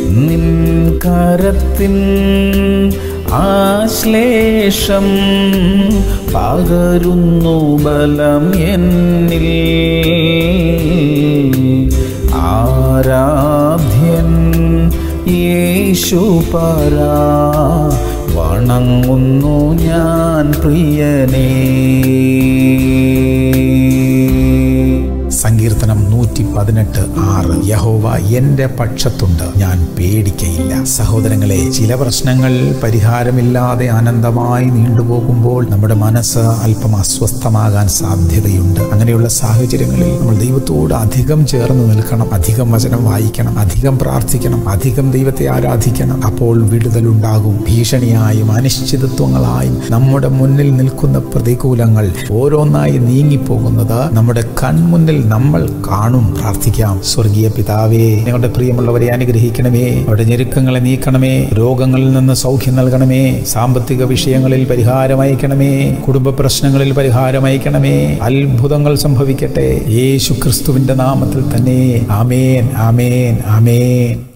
നിൻ കരത്തിൻ ആശ്ലേഷം പകരുന്നു ബലം എന്നിൽ ആരാധ്യൻ യേശുപരാ വണങ്ങുന്നു ഞാൻ പ്രിയനേ സങ്കീർത്തനം നൂറ്റി പതിനെട്ട് ആറ് യഹോവ എന്റെ പക്ഷത്തുണ്ട് ഞാൻ പേടിക്കയില്ല സഹോദരങ്ങളെ ചില പ്രശ്നങ്ങൾ പരിഹാരമില്ലാതെ അനന്തമായി നീണ്ടുപോകുമ്പോൾ നമ്മുടെ മനസ്സ് അല്പം അസ്വസ്ഥമാകാൻ സാധ്യതയുണ്ട് അങ്ങനെയുള്ള സാഹചര്യങ്ങളിൽ നമ്മൾ ദൈവത്തോട് അധികം ചേർന്ന് നിൽക്കണം അധികം വചനം വായിക്കണം അധികം പ്രാർത്ഥിക്കണം അധികം ദൈവത്തെ ആരാധിക്കണം അപ്പോൾ വിടുതലുണ്ടാകും ഭീഷണിയായും അനിശ്ചിതത്വങ്ങളായും നമ്മുടെ മുന്നിൽ നിൽക്കുന്ന പ്രതികൂലങ്ങൾ ഓരോന്നായി നീങ്ങിപ്പോകുന്നത് നമ്മുടെ കൺമുന്നിൽ നമ്മൾ കാണും പ്രാർത്ഥിക്കാം സ്വർഗീയ പിതാവേ ഞങ്ങളുടെ പ്രിയമുള്ളവരെ അനുഗ്രഹിക്കണമേ അവരുടെ ഞെരുക്കങ്ങളെ നീക്കണമേ രോഗങ്ങളിൽ നിന്ന് സൗഖ്യം നൽകണമേ സാമ്പത്തിക വിഷയങ്ങളിൽ പരിഹാരം അയക്കണമേ കുടുംബ പ്രശ്നങ്ങളിൽ പരിഹാരം അയക്കണമേ അത്ഭുതങ്ങൾ സംഭവിക്കട്ടെ യേശു ക്രിസ്തുവിന്റെ നാമത്തിൽ തന്നെ ആമേൻ ആമേൻ ആമേൻ